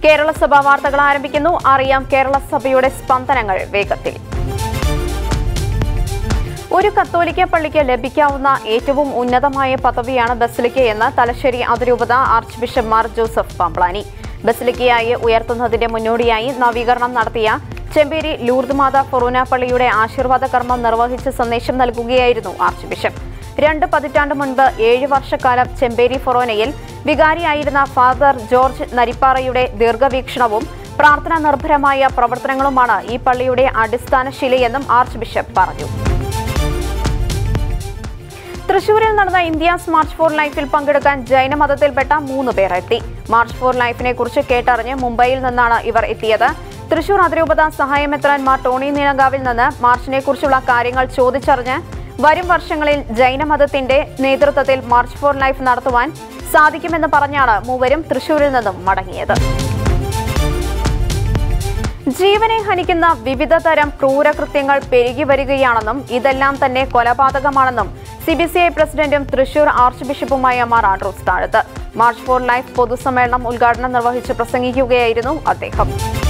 കേരള സഭ വാർത്തകൾ ആരംഭിക്കുന്നു അറിയാം കേരള സഭയുടെ സ്പന്ദനങ്ങൾ വേഗത്തിൽ ഒരു കത്തോലിക്ക പള്ളിക്ക് ലഭിക്കാവുന്ന ഏറ്റവും ഉന്നതമായ പദവിയാണ് ബസിലിക്കയെന്ന് തലശ്ശേരി അതിരൂപത archbishop Mar Joseph Pamplany ബസിലിക്കയായി ഉയർത്തുന്നതിന്റെ മുന്നോടിയായി നവീകരണം നടത്തിയ ചെമ്പേരി ലൂർദ് മാത ഫൊറൂന പള്ളിയുടെ ആശീർവാദ കർമ്മം നിർവഹിച്ച് സന്ദേശം നൽകുകയായിരുന്നു ആർച്ച് ബിഷപ്പ് രണ്ട് പതിറ്റാണ്ട് മുൻപ് ഏഴ് വർഷക്കാലം ചെമ്പേരി ഫൊറോനയിൽ വികാരിയായിരുന്ന ഫാദർ ജോർജ് നരിപ്പാറയുടെ ദീർഘവീക്ഷണവും പ്രാർത്ഥനാ നിർഭരമായ പ്രവർത്തനങ്ങളുമാണ് ഈ പള്ളിയുടെ അടിസ്ഥാന ശിലയെന്നും ആർച്ച് ബിഷപ്പ് പറഞ്ഞു തൃശൂരിൽ നടന്ന ഇന്ത്യ മാർച്ച് ഫോർ ലൈഫിൽ പങ്കെടുക്കാൻ ജൈനമതത്തിൽപ്പെട്ട മൂന്ന് പേർ എത്തി മാർച്ച് ഫോർ ലൈഫിനെ കുറിച്ച് കേട്ടറിഞ്ഞ് മുംബൈയിൽ നിന്നാണ് ഇവർ എത്തിയത് തൃശൂർ അതിരൂപത സഹായമെത്രാൻമാർ ടോണി നീലങ്കാവിൽ നിന്ന് മാർച്ചിനെ കുറിച്ചുള്ള കാര്യങ്ങൾ ചോദിച്ചറിഞ്ഞ് വരും വർഷങ്ങളിൽ ജൈനമതത്തിന്റെ നേതൃത്വത്തിൽ മാർച്ച് ഫോർ ലൈഫ് നടത്തുവാൻ സാധിക്കുമെന്ന് പറഞ്ഞാണ് മൂവരും തൃശൂരിൽ നിന്നും മടങ്ങിയത് ജീവനെ ഹനിക്കുന്ന വിവിധ തരം ക്രൂരകൃത്യങ്ങൾ പെരുകി വരികയാണെന്നും ഇതെല്ലാം തന്നെ കൊലപാതകമാണെന്നും സി ബി സി ഐ പ്രസിഡന്റും തൃശൂർ ആർച്ച് ബിഷപ്പുമായ Mar Andrews Thazhath March for life പൊതുസമ്മേളനം ഉദ്ഘാടനം നിർവഹിച്ച് പ്രസംഗിക്കുകയായിരുന്നു അദ്ദേഹം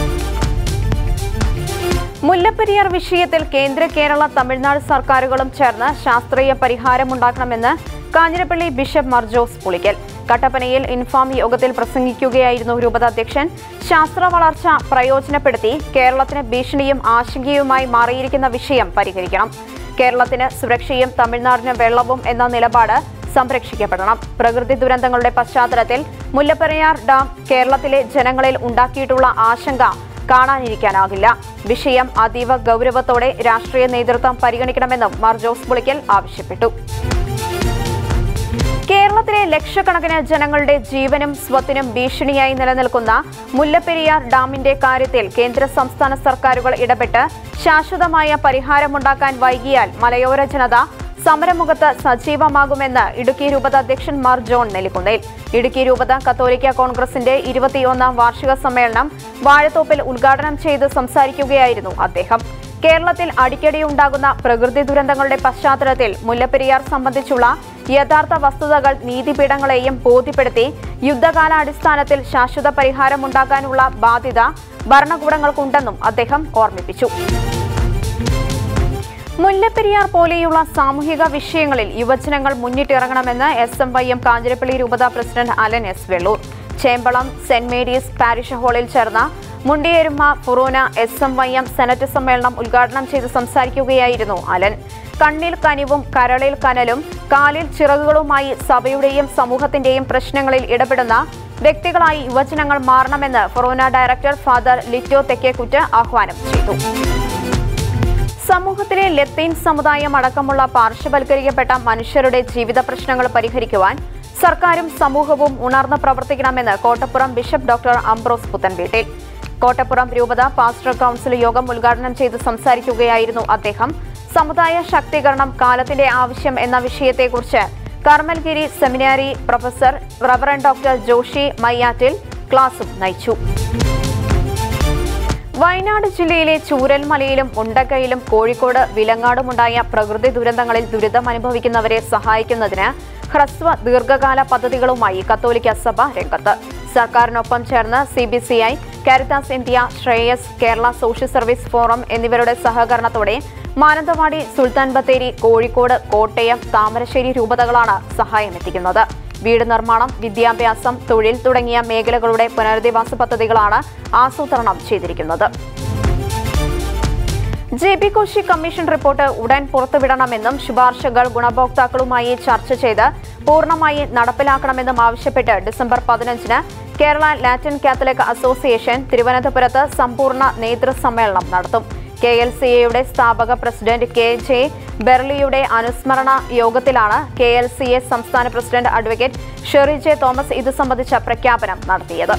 മുല്ലപ്പെരിയാർ വിഷയത്തിൽ കേന്ദ്ര കേരള തമിഴ്നാട് സർക്കാരുകളും ചേർന്ന് ശാസ്ത്രീയ പരിഹാരമുണ്ടാക്കണമെന്ന് കാഞ്ഞിരപ്പള്ളി ബിഷപ്പ് മർജോസ് പുളിക്കൽ കട്ടപ്പനയിൽ ഇൻഫാം യോഗത്തിൽ പ്രസംഗിക്കുകയായിരുന്നു രൂപതാധ്യക്ഷൻ ശാസ്ത്ര വളർച്ച പ്രയോജനപ്പെടുത്തി കേരളത്തിന് ഭീഷണിയും ആശങ്കയുമായി മാറിയിരിക്കുന്ന വിഷയം പരിഹരിക്കണം കേരളത്തിന് സുരക്ഷയും തമിഴ്നാടിന് വെള്ളവും എന്ന നിലപാട് സംരക്ഷിക്കപ്പെടണം പ്രകൃതി ദുരന്തങ്ങളുടെ പശ്ചാത്തലത്തിൽ മുല്ലപ്പെരിയാർ ഡാം കേരളത്തിലെ ജനങ്ങളിൽ ഉണ്ടാക്കിയിട്ടുള്ള ആശങ്ക കാണാനിരിക്കാനാകില്ല വിഷയം അതീവ ഗൗരവത്തോടെ രാഷ്ട്രീയ നേതൃത്വം പരിഗണിക്കണമെന്നും മാർ ജോസ് പുളിക്കൽ ആവശ്യപ്പെട്ടു കേരളത്തിലെ ലക്ഷക്കണക്കിന് ജനങ്ങളുടെ ജീവനും സ്വത്തിനും ഭീഷണിയായി നിലനിൽക്കുന്ന മുല്ലപ്പെരിയാർ ഡാമിന്റെ കാര്യത്തിൽ കേന്ദ്ര സംസ്ഥാന സർക്കാരുകൾ ഇടപെട്ട് ശാശ്വതമായ പരിഹാരമുണ്ടാക്കാൻ വൈകിയാൽ മലയോര ജനത സമരമുഖത്ത് സജീവമാകുമെന്ന് ഇടുക്കി രൂപത അധ്യക്ഷൻ മാർ ജോൺ നെല്ലിക്കുന്നേൽ ഇടുക്കി രൂപത കത്തോലിക്ക കോൺഗ്രസിന്റെ ഇരുപത്തിയൊന്നാം വാർഷിക സമ്മേളനം വാഴത്തോപ്പിൽ ഉദ്ഘാടനം ചെയ്ത് സംസാരിക്കുകയായിരുന്നു അദ്ദേഹം കേരളത്തിൽ അടിക്കടി ഉണ്ടാകുന്ന പ്രകൃതി ദുരന്തങ്ങളുടെ പശ്ചാത്തലത്തിൽ മുല്ലപ്പെരിയാർ സംബന്ധിച്ചുള്ള യഥാർത്ഥ വസ്തുതകൾ നീതിപീഠങ്ങളെയും ബോധ്യപ്പെടുത്തി യുദ്ധകാലാടിസ്ഥാനത്തിൽ ശാശ്വത പരിഹാരമുണ്ടാക്കാനുള്ള ബാധ്യത ഭരണകൂടങ്ങൾക്കുണ്ടെന്നും അദ്ദേഹം ഓർമ്മിപ്പിച്ചു മുല്ലപ്പെരിയാർ പോലെയുള്ള സാമൂഹിക വിഷയങ്ങളിൽ യുവജനങ്ങൾ മുന്നിട്ടിറങ്ങണമെന്ന് S M Y M Kanjirappally രൂപത president Alan S Vellur Chembalam Saint Mary's parish ഹാളിൽ ചേർന്ന Mundiyeruma forane S M Y M senate സമ്മേളനം ഉദ്ഘാടനം ചെയ്ത് സംസാരിക്കുകയായിരുന്നു അലൻ കണ്ണിൽ കനിവും കരളിൽ കനലും കാലിൽ ചിറകുകളുമായി സഭയുടെയും സമൂഹത്തിന്റെയും പ്രശ്നങ്ങളിൽ ഇടപെടുന്ന വ്യക്തികളായി യുവജനങ്ങൾ മാറണമെന്ന് forane director father Lito Thekkekuttu ആഹ്വാനം ചെയ്തു സമൂഹത്തിലെ ലത്തീൻ സമുദായം അടക്കമുള്ള പാർശ്വവൽക്കരിക്കപ്പെട്ട മനുഷ്യരുടെ ജീവിത പ്രശ്നങ്ങൾ പരിഹരിക്കുവാൻ സർക്കാരും സമൂഹവും ഉണർന്ന് പ്രവർത്തിക്കണമെന്ന് Kottapuram bishop doctor Ambrose Puthenveettil Kottapuram രൂപത പാസ്റ്റർ കൌൺസിൽ യോഗം ഉദ്ഘാടനം ചെയ്ത് സംസാരിക്കുകയായിരുന്നു അദ്ദേഹം സമുദായ ശാക്തീകരണം കാലത്തിന്റെ ആവശ്യം എന്ന വിഷയത്തെക്കുറിച്ച് Carmelgiri seminary professor reverend doctor Joshy Mayyattil ക്ലാസും നയിച്ചു വയനാട് ജില്ലയിലെ ചൂരൽമലയിലും ഉണ്ടക്കയിലും കോഴിക്കോട് വിലങ്ങാടുമുണ്ടായ പ്രകൃതി ദുരന്തങ്ങളിൽ ദുരിതമനുഭവിക്കുന്നവരെ സഹായിക്കുന്നതിന് ഹ്രസ്വ ദീർഘകാല പദ്ധതികളുമായി കത്തോലിക്ക സഭ രംഗത്ത് സർക്കാരിനൊപ്പം ചേർന്ന് C B C I Caritas India Shreyas Kerala social service forum എന്നിവരുടെ സഹകരണത്തോടെ മാനന്തവാടി സുൽത്താൻ ബത്തേരി കോഴിക്കോട് കോട്ടയം താമരശ്ശേരി രൂപതകളാണ് സഹായമെത്തിക്കുന്നത് വീട് നിർമ്മാണം വിദ്യാഭ്യാസം തൊഴിൽ തുടങ്ങിയ മേഖലകളുടെ പുനരധിവാസ പദ്ധതികളാണ് ആസൂത്രണം ചെയ്തിരിക്കുന്നത് J B Koshy commission report ഉടൻ പുറത്തുവിടണമെന്നും ശുപാർശകൾ ഗുണഭോക്താക്കളുമായി ചർച്ച ചെയ്ത് പൂർണ്ണമായി നടപ്പിലാക്കണമെന്നും ആവശ്യപ്പെട്ട് ഡിസംബർ പതിനഞ്ചിന് കേരള ലാറ്റിൻ കാത്തലിക് അസോസിയേഷൻ തിരുവനന്തപുരത്ത് സമ്പൂർണ്ണ നേതൃസമ്മേളനം നടത്തും കെ എൽ സി എയുടെ സ്ഥാപക പ്രസിഡന്റ് കെ ജെ ബെർലിയുടെ അനുസ്മരണ യോഗത്തിലാണ് കെ എൽ സി എ സംസ്ഥാന president advocate Sherry J Thomas ഇത് സംബന്ധിച്ച പ്രഖ്യാപനം നടത്തിയത്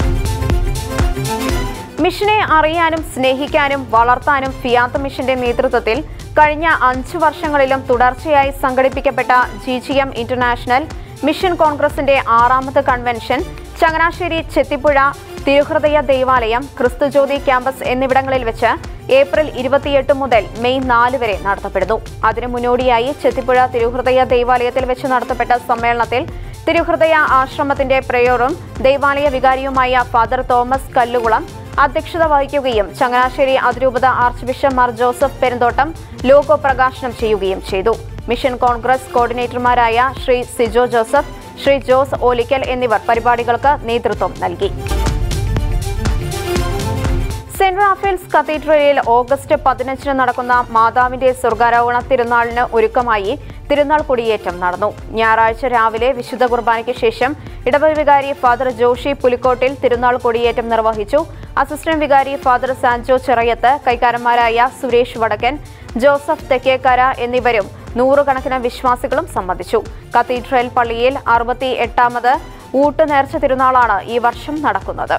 മിഷനെ അറിയാനും സ്നേഹിക്കാനും വളർത്താനും ഫിയാത്ത് മിഷന്റെ നേതൃത്വത്തിൽ കഴിഞ്ഞ അഞ്ചു വർഷങ്ങളിലും തുടർച്ചയായി സംഘടിപ്പിക്കപ്പെട്ട G G M international mission കോൺഗ്രസിന്റെ ആറാമത് കൺവെൻഷൻ ചങ്ങനാശ്ശേരി ചെത്തിപ്പുഴ തിരുഹൃദയ ദേവാലയം ക്രിസ്തുജ്യോതി ക്യാമ്പസ് എന്നിവിടങ്ങളിൽ വെച്ച് ഏപ്രിൽ ഇരുപത്തിയെട്ട് മുതൽ മെയ് നാല് വരെ നടത്തപ്പെടുന്നു അതിനു മുന്നോടിയായി ചെത്തിപ്പുഴ തിരുഹൃദയ ദേവാലയത്തിൽ വെച്ച് നടത്തപ്പെട്ട സമ്മേളനത്തിൽ തിരുഹൃദയ ആശ്രമത്തിന്റെ പ്രയോറും ദേവാലയ വികാരിയുമായ ഫാദർ തോമസ് കല്ലുകുളം അധ്യക്ഷത വഹിക്കുകയും ചങ്ങനാശ്ശേരി അതിരൂപത archbishop Mar Joseph Perumthottam logo പ്രകാശനം ചെയ്യുകയും ചെയ്തു മിഷൻ കോൺഗ്രസ് കോർഡിനേറ്റർമാരായ ശ്രീ സിജോ ജോസഫ് ശ്രീ ജോസ് ഓലിക്കൽ എന്നിവർ പരിപാടികൾക്ക് നേതൃത്വം നൽകി സെന്റ് റാഫേൽസ് കത്തീഡ്രലിൽ ഓഗസ്റ്റ് പതിനഞ്ചിന് നടക്കുന്ന മാതാവിന്റെ സ്വർഗാരോഹണ തിരുനാളിന് ഒരുക്കമായി തിരുനാൾ കൊടിയേറ്റം നടന്നു ഞായറാഴ്ച രാവിലെ വിശുദ്ധ കുർബാനയ്ക്ക് ശേഷം ഇടവക വികാരി ഫാദർ ജോഷി പുലിക്കോട്ടിൽ തിരുനാൾ കൊടിയേറ്റം നിർവഹിച്ചു അസിസ്റ്റന്റ് വികാരി ഫാദർ സാൻജോ ചിറയത്ത് കൈക്കാരന്മാരായ സുരേഷ് വടക്കൻ ജോസഫ് തെക്കേക്കര എന്നിവരും നൂറുകണക്കിന് വിശ്വാസികളും സംബന്ധിച്ചു കത്തീഡ്രൽ പള്ളിയിൽ അറുപത്തി എട്ടാമത് ഊട്ടുനേർച്ച തിരുനാളാണ് ഈ വർഷം നടക്കുന്നത്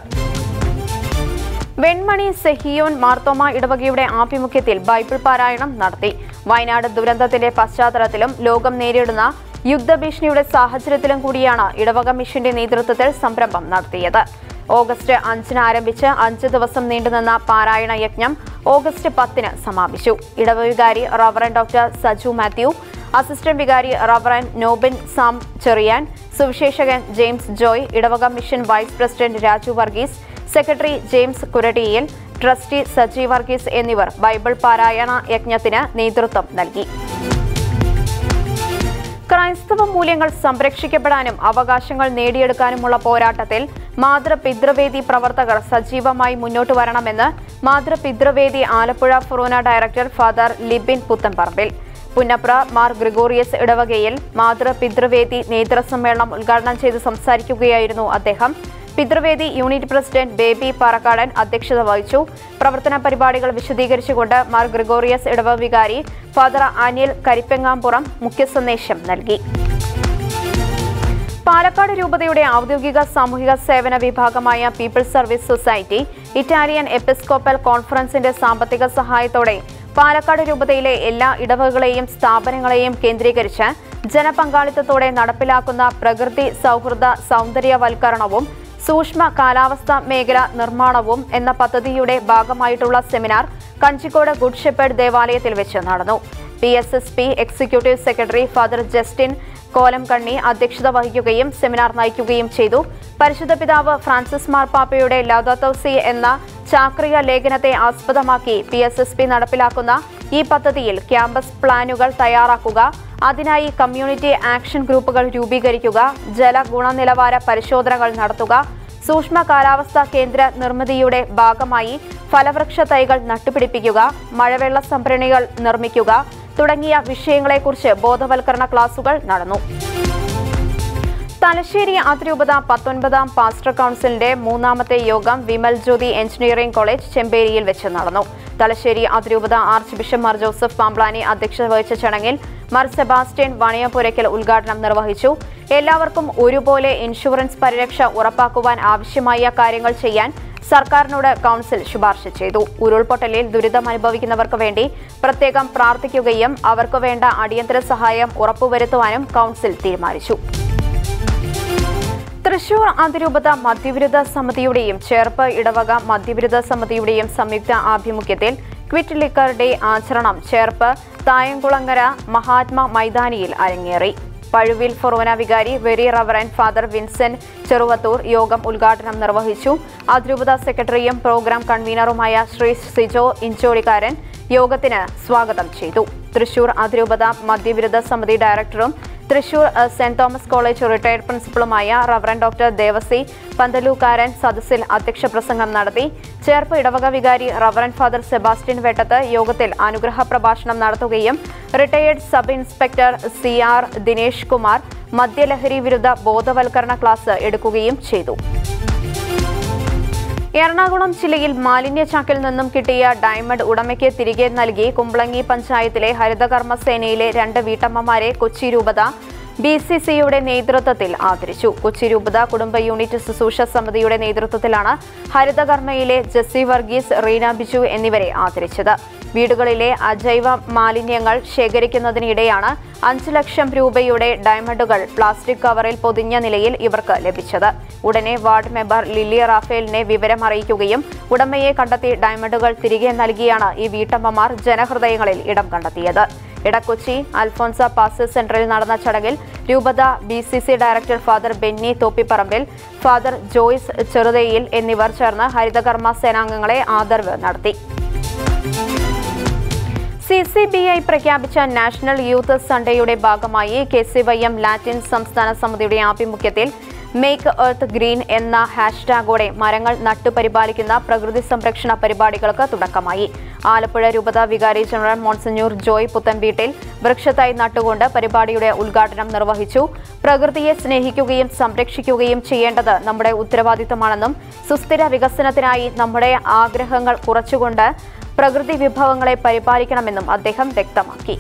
വെൺമണി സെഹിയോൻ മാർത്തോമ ഇടവകയുടെ ആഭിമുഖ്യത്തിൽ ബൈബിൾ പാരായണം നടത്തി വയനാട് ദുരന്തത്തിന്റെ പശ്ചാത്തലത്തിലും ലോകം നേരിടുന്ന യുദ്ധഭീഷണിയുടെ സാഹചര്യത്തിലും കൂടിയാണ് ഇടവക മിഷന്റെ നേതൃത്വത്തിൽ സംരംഭം നടത്തിയത് ഓഗസ്റ്റ് അഞ്ചിന് ആരംഭിച്ച് അഞ്ച് ദിവസം നീണ്ടുനിന്ന പാരായണ യജ്ഞം ഓഗസ്റ്റ് പത്തിന് സമാപിച്ചു ഇടവ വികാരി reverend doctor Saju Mathew assistant വികാരി റവറൻ നോബിൻ സാം ചെറിയാൻ സുവിശേഷകൻ ജെയിംസ് ജോയ് ഇടവക mission vice president Raju Varghese secretary James Kuradiyil trustee Saji Varghese എന്നിവർ ബൈബിൾ പാരായണ യജ്ഞത്തിന് നേതൃത്വം നൽകി ക്രൈസ്തവ മൂല്യങ്ങൾ സംരക്ഷിക്കപ്പെടാനും അവകാശങ്ങൾ നേടിയെടുക്കാനുമുള്ള പോരാട്ടത്തിൽ മാതൃപിതൃവേദി പ്രവർത്തകർ സജീവമായി മുന്നോട്ട് വരണമെന്ന് മാതൃപിതൃവേദി Alappuzha forane director father Libin Puthenparambil Punnapra Mar Gregorios ഇടവകയിൽ മാതൃപിതൃവേദി നേതൃസമ്മേളനം ഉദ്ഘാടനം ചെയ്ത് സംസാരിക്കുകയായിരുന്നു അദ്ദേഹം പിതൃവേദി യൂണിറ്റ് പ്രസിഡന്റ് ബേബി പാറക്കാടൻ അധ്യക്ഷത വഹിച്ചു പ്രവർത്തന പരിപാടികൾ വിശദീകരിച്ചുകൊണ്ട് മാർ ഗ്രിഗോറിയസ് ഇടവ വികാരി ഫാദർ അനിൽ കരിപ്പെങ്ങാമ്പുറം മുഖ്യസന്ദേശം നൽകി പാലക്കാട് രൂപതയുടെ ഔദ്യോഗിക സാമൂഹിക സേവന വിഭാഗമായ people's service society Italian episcopal കോൺഫറൻസിന്റെ സാമ്പത്തിക സഹായത്തോടെ പാലക്കാട് രൂപതയിലെ എല്ലാ ഇടവകളെയും സ്ഥാപനങ്ങളെയും കേന്ദ്രീകരിച്ച് ജനപങ്കാളിത്തത്തോടെ നടപ്പിലാക്കുന്ന പ്രകൃതി സൗഹൃദ സൗന്ദര്യവൽക്കരണവും സൂക്ഷ്മ കാലാവസ്ഥാ മേഖല നിർമ്മാണവും എന്ന പദ്ധതിയുടെ ഭാഗമായിട്ടുള്ള സെമിനാർ കഞ്ചിക്കോട് ഗുഡ് ഷെപ്പേർഡ് ദേവാലയത്തിൽ വെച്ച് നടന്നു P S S P executive secretary father Justin Kolamkanni അധ്യക്ഷത വഹിക്കുകയും സെമിനാർ നയിക്കുകയും ചെയ്തു പരിശുദ്ധ പിതാവ് ഫ്രാൻസിസ് മാർപ്പാപ്പയുടെ ലൗദത്തോസി എന്ന ചാക്രിക ലേഖനത്തെ ആസ്പദമാക്കി പി എസ് എസ് പി നടപ്പിലാക്കുന്ന ഈ പദ്ധതിയിൽ ക്യാമ്പസ് പ്ലാനുകൾ തയ്യാറാക്കുക അതിനായി കമ്മ്യൂണിറ്റി ആക്ഷൻ ഗ്രൂപ്പുകൾ രൂപീകരിക്കുക ജല ഗുണനിലവാര പരിശോധനകൾ നടത്തുക സൂക്ഷ്മ കാലാവസ്ഥാ കേന്ദ്ര നിർമ്മിതിയുടെ ഭാഗമായി ഫലവൃക്ഷ തൈകൾ നട്ടുപിടിപ്പിക്കുക മഴവെള്ള സംഭരണികൾ നിർമ്മിക്കുക തുടങ്ങിയ വിഷയങ്ങളെക്കുറിച്ച് ബോധവൽക്കരണ ക്ലാസുകൾ നടന്നു തലശ്ശേരി അതിരൂപത പത്തൊൻപതാം പാസ്റ്റർ കൗൺസിലിന്റെ മൂന്നാമത്തെ യോഗം വിമൽ ജ്യോതി എഞ്ചിനീയറിംഗ് കോളേജ് ചെമ്പേരിയിൽ വെച്ച് നടന്നു തലശ്ശേരി അതിരൂപത archbishop Mar Joseph Pamplany അധ്യക്ഷത വഹിച്ച ചടങ്ങിൽ മാർ സെബാസ്റ്റ്യൻ വണിയപുരയ്ക്കൽ ഉദ്ഘാടനം നിർവഹിച്ചു എല്ലാവർക്കും ഒരുപോലെ ഇൻഷുറൻസ് പരിരക്ഷ ഉറപ്പാക്കുവാൻ ആവശ്യമായ കാര്യങ്ങൾ ചെയ്യാൻ സർക്കാരിനോട് കൗൺസിൽ ശുപാർശ ചെയ്തു ഉരുൾപൊട്ടലിൽ ദുരിതം അനുഭവിക്കുന്നവർക്ക് വേണ്ടി പ്രത്യേകം പ്രാർത്ഥിക്കുകയും അവർക്ക് വേണ്ട അടിയന്തര സഹായം ഉറപ്പുവരുത്തുവാനും കൗൺസിൽ തീരുമാനിച്ചു തൃശൂർ അതിരൂപത മദ്യവിരുദ്ധ സമിതിയുടെയും ചേർപ്പ് ഇടവക മദ്യവിരുദ്ധ സമിതിയുടെയും സംയുക്ത ആഭിമുഖ്യത്തിൽ ക്വിറ്റ് ലിക്കർ ഡേ ആചരണം ചേർപ്പ് തായംകുളങ്ങര മഹാത്മാ മൈതാനിയിൽ അരങ്ങേറി പഴുവിൽ ഫൊറോന വികാരി very reverend father Vincent Cheruvathur യോഗം ഉദ്ഘാടനം നിർവഹിച്ചു അതിരൂപത സെക്രട്ടറിയും പ്രോഗ്രാം കൺവീനറുമായ ശ്രീ സിജോ ഇഞ്ചോളിക്കാരൻ യോഗത്തിന് സ്വാഗതം ചെയ്തു തൃശൂർ അതിരൂപത മദ്യവിരുദ്ധ സമിതി ഡയറക്ടറും Thrissur ah, Saint Thomas college retired പ്രിൻസിപ്പളുമായ റവറൻ ഡോക്ടർ ദേവസി പന്തലൂക്കാരൻ സദസ്സിൽ അധ്യക്ഷ പ്രസംഗം നടത്തി ചേർപ്പ് ഇടവക വികാരി റവറൻ ഫാദർ സെബാസ്റ്റ്യൻ വെട്ടത്ത് യോഗത്തിൽ അനുഗ്രഹ പ്രഭാഷണം നടത്തുകയും retired sub inspector C R Dinesh Kumar മദ്യലഹരി വിരുദ്ധ ബോധവൽക്കരണ ക്ലാസ് എടുക്കുകയും ചെയ്തു എറണാകുളം ജില്ലയിൽ മാലിന്യ ചാക്കിൽ നിന്നും കിട്ടിയ ഡയമണ്ട് ഉടമയ്ക്ക് തിരികെ നൽകി കുമ്പളങ്ങി പഞ്ചായത്തിലെ ഹരിതകർമ്മ സേനയിലെ രണ്ട് വീട്ടമ്മമാരെ കൊച്ചി രൂപത ബി സി സിയുടെ നേതൃത്വത്തിൽ ആദരിച്ചു കൊച്ചി രൂപത കുടുംബ യൂണിറ്റ് ശുശ്രൂഷ സമിതിയുടെ നേതൃത്വത്തിലാണ് ഹരിതകർമ്മയിലെ ജെസ്സി വർഗീസ് റീന ബിജു എന്നിവരെ ആദരിച്ചത് വീടുകളിലെ അജൈവ മാലിന്യങ്ങൾ ശേഖരിക്കുന്നതിനിടെയാണ് അഞ്ച് ലക്ഷം രൂപയുടെ ഡയമണ്ടുകൾ പ്ലാസ്റ്റിക് കവറിൽ പൊതിഞ്ഞ നിലയിൽ ഇവർക്ക് ലഭിച്ചത് ഉടനെ വാർഡ് മെമ്പർ ലില്ലി റാഫേലിനെ വിവരം അറിയിക്കുകയും ഉടമയെ കണ്ടെത്തി ഡയമണ്ടുകൾ തിരികെ നൽകിയാണ് ഈ വീട്ടമ്മമാർ ജനഹൃദയങ്ങളിൽ ഇടം കണ്ടെത്തിയത് ഇടക്കൊച്ചി അൽഫോൻസ പാസ് സെന്ററിൽ നടന്ന ചടങ്ങിൽ രൂപത B C C director father Benny Thoppiparambil father Joyce Cheruthayil എന്നിവർ ചേർന്ന് ഹരിതകർമ്മ സേനാംഗങ്ങളെ ആദരവ് നടത്തി സി സി ബി ഐ പ്രഖ്യാപിച്ച നാഷണൽ യൂത്ത് സൺഡേയുടെ ഭാഗമായി K C Y M Latin സംസ്ഥാന സമിതിയുടെ ആഭിമുഖ്യത്തിൽ മേക്ക് എർത്ത് ഗ്രീൻ എന്ന ഹാഷ്ടാഗോടെ മരങ്ങൾ നട്ടുപരിപാലിക്കുന്ന പ്രകൃതി സംരക്ഷണ പരിപാടികൾക്ക് തുടക്കമായി ആലപ്പുഴ രൂപത വികാരി ജനറൽ മോൺസഞ്ഞൂർ ജോയ് പുത്തൻവീട്ടിൽ വൃക്ഷത്തൈ നട്ടുകൊണ്ട് പരിപാടിയുടെ ഉദ്ഘാടനം നിർവഹിച്ചു പ്രകൃതിയെ സ്നേഹിക്കുകയും സംരക്ഷിക്കുകയും ചെയ്യേണ്ടത് നമ്മുടെ ഉത്തരവാദിത്തമാണെന്നും സുസ്ഥിര വികസനത്തിനായി നമ്മുടെ ആഗ്രഹങ്ങൾ കുറച്ചുകൊണ്ട് പ്രകൃതി വിഭവങ്ങളെ പരിപാലിക്കണമെന്നും അദ്ദേഹം വ്യക്തമാക്കി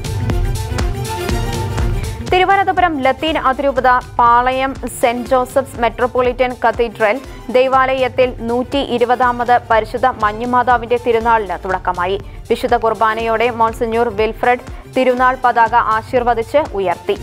തിരുവനന്തപുരം ലത്തീൻ അതിരൂപത Palayam Saint Joseph's metropolitan cathedral ദേവാലയത്തിൽ നൂറ്റി ഇരുപതാമത് പരിശുദ്ധ മഞ്ഞുമാതാവിന്റെ തിരുനാളിന് തുടക്കമായി വിശുദ്ധ കുർബാനയോടെ മോൺസിഞ്ഞൂർ വിൽഫ്രഡ് തിരുനാൾ പതാക ആശീർവദിച്ച് ഉയർത്തി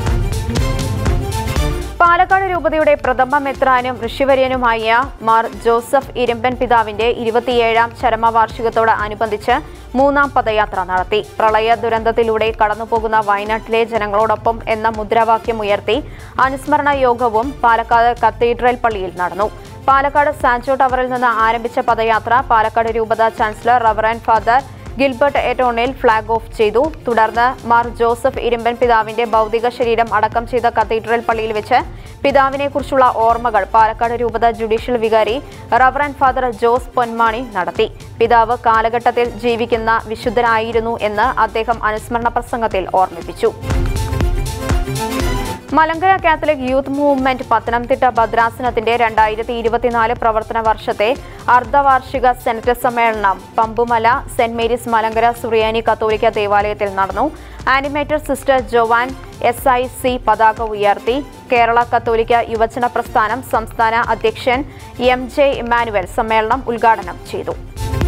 പാലക്കാട് രൂപതയുടെ പ്രഥമ മെത്രാനും ഋഷിവര്യനുമായ മാർ ജോസഫ് ഇരുമ്പൻ പിതാവിന്റെ ഇരുപത്തിയേഴാം ചരമവാർഷികത്തോട് അനുബന്ധിച്ച് മൂന്നാം പദയാത്ര നടത്തി പ്രളയ ദുരന്തത്തിലൂടെ കടന്നുപോകുന്ന വയനാട്ടിലെ ജനങ്ങളോടൊപ്പം എന്ന മുദ്രാവാക്യം ഉയർത്തി അനുസ്മരണ യോഗവും പാലക്കാട് കത്തീഡ്രൽ പള്ളിയിൽ നടന്നു പാലക്കാട് സാൻജോ ടവറിൽ നിന്ന് ആരംഭിച്ച പദയാത്ര പാലക്കാട് രൂപത ചാൻസലർ റവറൻ ഫാദർ ഗിൽബർട്ട് എറ്റോണിൽ ഫ്ളാഗ് ഓഫ് ചെയ്തു തുടർന്ന് മാർ ജോസഫ് ഇരുമ്പൻ പിതാവിന്റെ ഭൗതിക ശരീരം അടക്കം ചെയ്ത കത്തീഡ്രൽ പള്ളിയിൽ വെച്ച് പിതാവിനെക്കുറിച്ചുള്ള ഓർമ്മകൾ പാലക്കാട് രൂപത ജുഡീഷ്യൽ വികാരി റവറൻ ഫാദർ ജോസ് പൊന്മാണി നടത്തി പിതാവ് കാലഘട്ടത്തിൽ ജീവിക്കുന്ന വിശുദ്ധനായിരുന്നു എന്ന് അദ്ദേഹം അനുസ്മരണ പ്രസംഗത്തിൽ ഓർമ്മിപ്പിച്ചു Malankara Catholic youth movement Pathanamthitta ഭദ്രാസനത്തിന്റെ രണ്ടായിരത്തി ഇരുപത്തിനാല് പ്രവർത്തന വർഷത്തെ അർദ്ധവാർഷിക സെനറ്റ് സമ്മേളനം പമ്പുമല സെന്റ് മേരീസ് മലങ്കര സുറിയാനി കത്തോലിക്ക ദേവാലയത്തിൽ നടന്നു animator sister Joan S I C പതാക ഉയർത്തി കേരള കത്തോലിക്ക യുവജന പ്രസ്ഥാനം സംസ്ഥാന അധ്യക്ഷൻ എം ജെ ഇമ്മാനുവൽ സമ്മേളനം ഉദ്ഘാടനം ചെയ്തു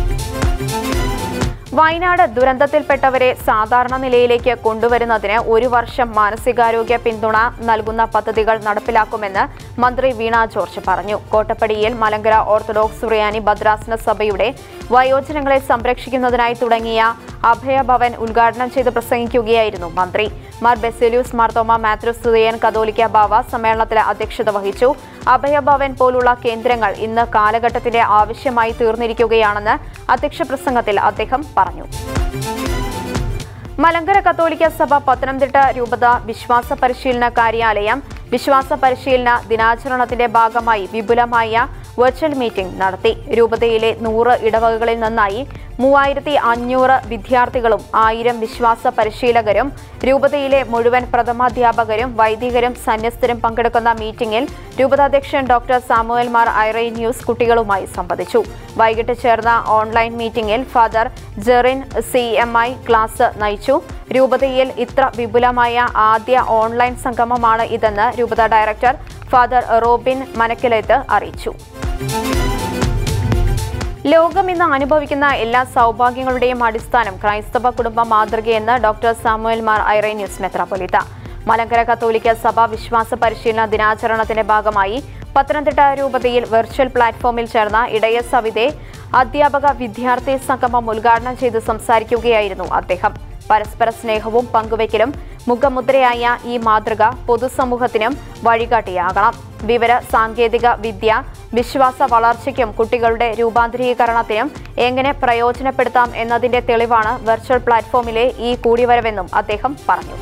വയനാട് ദുരന്തത്തിൽപ്പെട്ടവരെ സാധാരണ നിലയിലേക്ക് കൊണ്ടുവരുന്നതിന് ഒരു വർഷം മാനസികാരോഗ്യ പിന്തുണ നൽകുന്ന പദ്ധതികൾ നടപ്പിലാക്കുമെന്ന് മന്ത്രി വീണ ജോർജ് പറഞ്ഞു കോട്ടപ്പടിയിൽ മലങ്കര ഓർത്തഡോക്സ് സുറിയാനി ഭദ്രാസന സഭയുടെ വയോജനങ്ങളെ സംരക്ഷിക്കുന്നതിനായി തുടങ്ങിയ അഭയഭവൻ ഉദ്ഘാടനം ചെയ്ത് പ്രസംഗിക്കുകയായിരുന്നു മന്ത്രി മാർ ബെസിലിയൂസ് മാർത്തോമ മാത്യൂസ് സുതയൻ കതോലിക്ക ബാവ സമ്മേളനത്തിൽ അധ്യക്ഷത വഹിച്ചു അഭയഭവൻ പോലുള്ള കേന്ദ്രങ്ങൾ ഇന്ന് കാലഘട്ടത്തിന്റെ ആവശ്യമായി തീർന്നിരിക്കുകയാണെന്ന് അധ്യക്ഷ പ്രസംഗത്തിൽ അദ്ദേഹം പറഞ്ഞു മലങ്കര കത്തോലിക്ക സഭ പത്തനംതിട്ട രൂപത വിശ്വാസ പരിശീലന കാര്യാലയം വിശ്വാസ പരിശീലന ദിനാചരണത്തിന്റെ ഭാഗമായി വിപുലമായ വെർച്വൽ മീറ്റിംഗ് നടത്തി രൂപതയിലെ നൂറ് ഇടവകകളിൽ നിന്നായി മൂവായിരത്തി അഞ്ഞൂറ് വിദ്യാർത്ഥികളും ആയിരം വിശ്വാസ പരിശീലകരും രൂപതയിലെ മുഴുവൻ പ്രഥമാധ്യാപകരും വൈദികരും സന്യസ്തരും പങ്കെടുക്കുന്ന മീറ്റിംഗിൽ രൂപതാധ്യക്ഷൻ doctor Samuel Mar Irenios കുട്ടികളുമായി സംവദിച്ചു വൈകിട്ട് ചേർന്ന ഓൺലൈൻ മീറ്റിംഗിൽ father Jerin C M I class നയിച്ചു രൂപതയിൽ ഇത്ര വിപുലമായ ആദ്യ ഓൺലൈൻ സംഗമമാണ് ഇതെന്ന് രൂപത ഡയറക്ടർ ഫാദർ റോബിൻ മനക്കിലേത്ത് അറിയിച്ചു ലോകം ഇന്ന് അനുഭവിക്കുന്ന എല്ലാ സൗഭാഗ്യങ്ങളുടെയും അടിസ്ഥാനം ക്രൈസ്തവ കുടുംബ മാതൃകയെന്ന് ഡോക്ടർ സാമുവൽ മാർ ഐറേന്യൂസ് മെത്രാപൊലിത്ത മലങ്കര കത്തോലിക്ക സഭ വിശ്വാസ പരിശീലന ദിനാചരണത്തിന്റെ ഭാഗമായി പത്തനംതിട്ട രൂപതയിൽ വെർച്വൽ പ്ലാറ്റ്ഫോമിൽ ചേർന്ന ഇടയ സവിതെ അധ്യാപക വിദ്യാർത്ഥി സംഗമം ഉദ്ഘാടനം ചെയ്ത് സംസാരിക്കുകയായിരുന്നു അദ്ദേഹം പരസ്പര സ്നേഹവും പങ്കുവയ്ക്കലും മുഖമുദ്രയായ ഈ മാതൃക പൊതുസമൂഹത്തിനും വഴികാട്ടിയാകണം വിവര സാങ്കേതിക വിദ്യ വിശ്വാസ വളർച്ചയ്ക്കും കുട്ടികളുടെ രൂപാന്തരീകരണത്തിനും എങ്ങനെ പ്രയോജനപ്പെടുത്താം എന്നതിന്റെ തെളിവാണ് വെർച്വൽ പ്ലാറ്റ്ഫോമിലെ ഈ കൂടിവരവെന്നും അദ്ദേഹം പറഞ്ഞു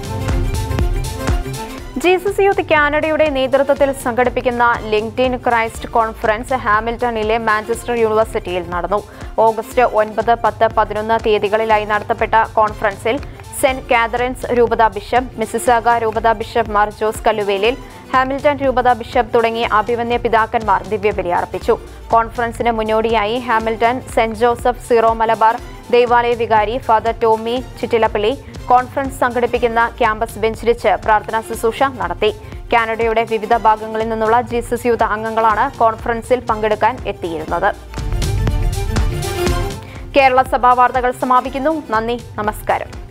ജീസസ് യൂത്ത് കാനഡയുടെ നേതൃത്വത്തിൽ സംഘടിപ്പിക്കുന്ന ലിങ്ക്ഡിൻ ക്രൈസ്റ്റ് കോൺഫറൻസ് ഹാമിൽട്ടണിലെ മാഞ്ചസ്റ്റർ യൂണിവേഴ്സിറ്റിയിൽ നടന്നു ഓഗസ്റ്റ് ഒൻപത് പത്ത് പതിനൊന്ന് തീയതികളിലായി നടത്തപ്പെട്ട കോൺഫറൻസിൽ സെന്റ് കാതറിൻസ് രൂപത ബിഷപ്പ് മിസിസാഗ രൂപത bishop Mar Jose Kalluvelil Hamilton രൂപത ബിഷപ്പ് തുടങ്ങി അഭിമന്യ പിതാക്കന്മാർ ദിവ്യബലി അർപ്പിച്ചു കോൺഫറൻസിന് മുന്നോടിയായി Hamilton Saint Joseph Syro Malabar ദേവാലയ വികാരി ഫാദർ ടോമി ചിറ്റിലപ്പള്ളി കോൺഫറൻസ് സംഘടിപ്പിക്കുന്ന ക്യാമ്പസ് ബെഞ്ചിരിച്ച് പ്രാർത്ഥനാ ശുശ്രൂഷ നടത്തി കാനഡയുടെ വിവിധ ഭാഗങ്ങളിൽ നിന്നുള്ള ജീസസ് യൂത്ത് അംഗങ്ങളാണ് കോൺഫറൻസിൽ പങ്കെടുക്കാൻ എത്തിയിരുന്നത് കേരള സഭാ വാർത്തകൾ സമാപിക്കുന്നു നന്ദി നമസ്കാരം